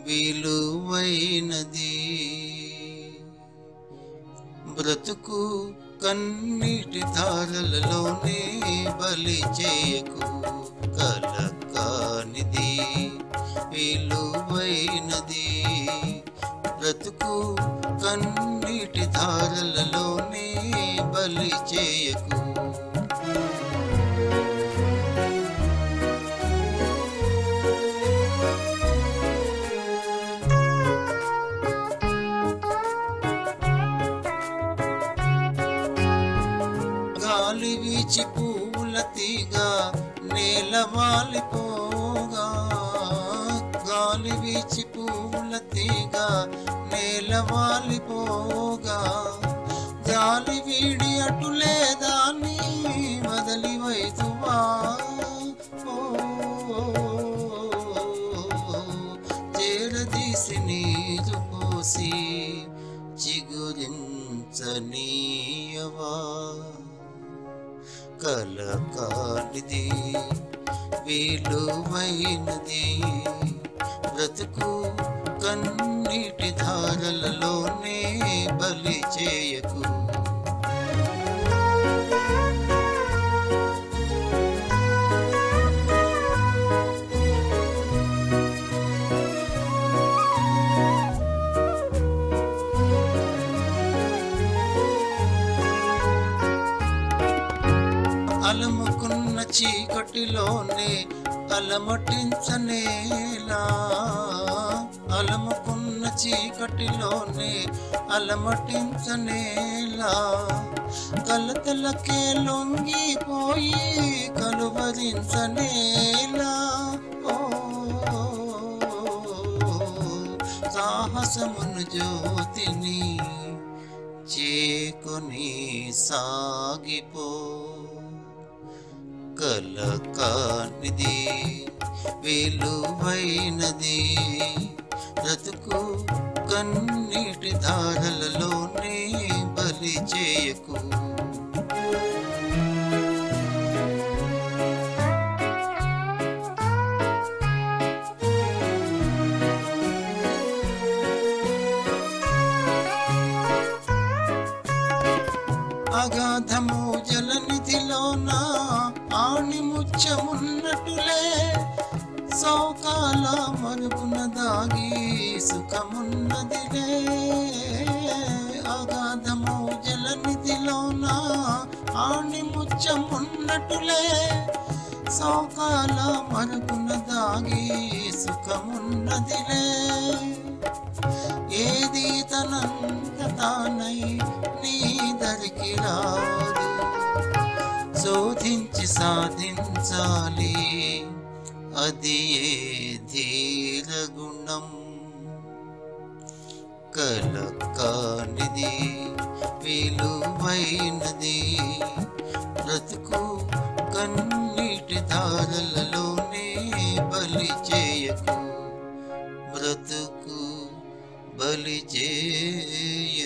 విలువైనది బ్రతుకు కన్నీటి ధారలలోనే బలి చేయకు కలకానిది విలువైనది బ్రతుకు కన్నీటి ధారలలోనే బలి చేయకు గాలి వీచి పూల తీగ నేల వాలిపోగా గాలి వీచి పూల తీగ నేల వాలిపోగా గాలి వీడి అటులే దాన్ని వదలి వైతువా చేరదీసి నీరు పోసి చిగురించనీయవా కలకానిది విలువైనది బ్రతుకు కన్నీటి ధారలలోనే బలి చేయకు అలముకున్న చీకటిలోనే అలమటించనేలా అలముకున్న చీకటిలోనే అలమటించనేలా కలతలకే లొంగిపోయి కలువరించనేలా ఓ సాహసమును జ్యోతిని చేకొని సాగిపో కలకానిది విలువైనది బ్రతుకు కన్నీటి ధారలలోనే బలి చేయకు అగాధము జలనిధిలోన ఆణి ముచ్చమున్నట్టులే సౌకాల మరుగున దాగి సుఖమున్నదిలే అగాధము జలనిధిలోన ఆణి ముచ్చమున్నట్టులే సౌకాల మరుగున దాగి సుఖమున్నదిలే ఏది తనంత తానై నీ దరికి రాదు శోధించి సాధించాలి అది ఏ ధీర గుణం కలకానిది విలువైనది బ్రతుకు కన్నీటి ధారలలోనే బలి చేయకు బ్రతుకు బలి చేయ